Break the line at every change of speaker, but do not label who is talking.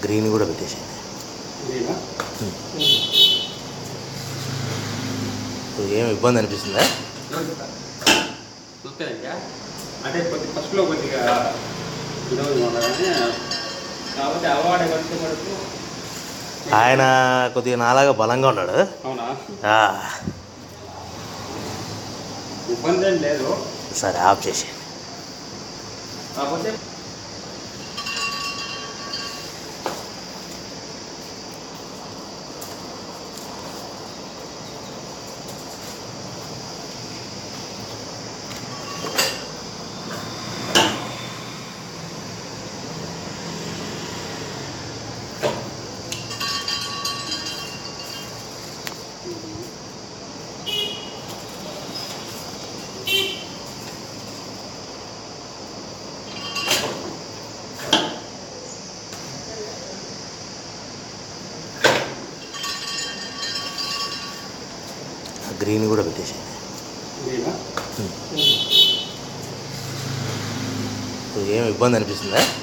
Green కూడా పెట్టేసేయండి
ఇదేనా?
ఇప్పుడు ఏం ఇబ్బంది అనిపిస్తుందా
చూస్తానండి అంటే కొద్ది ఫస్ట్లో కొద్దిగా ఇదవుతుంది కానీ కాబట్టి అలవాటు పడితే వరకు
ఆయన కొద్దిగా నాలాగా బలంగా ఉన్నాడు
అవునా
ఆ,
ఇబ్బంది ఏం లేదు
సరే ఆఫ్ చేసేయండి
కాకపోతే
గ్రీన్ కూడా పెట్టేసేయండి
ఇదేనా?
ఇప్పుడు ఏం ఇబ్బంది అనిపిస్తుందా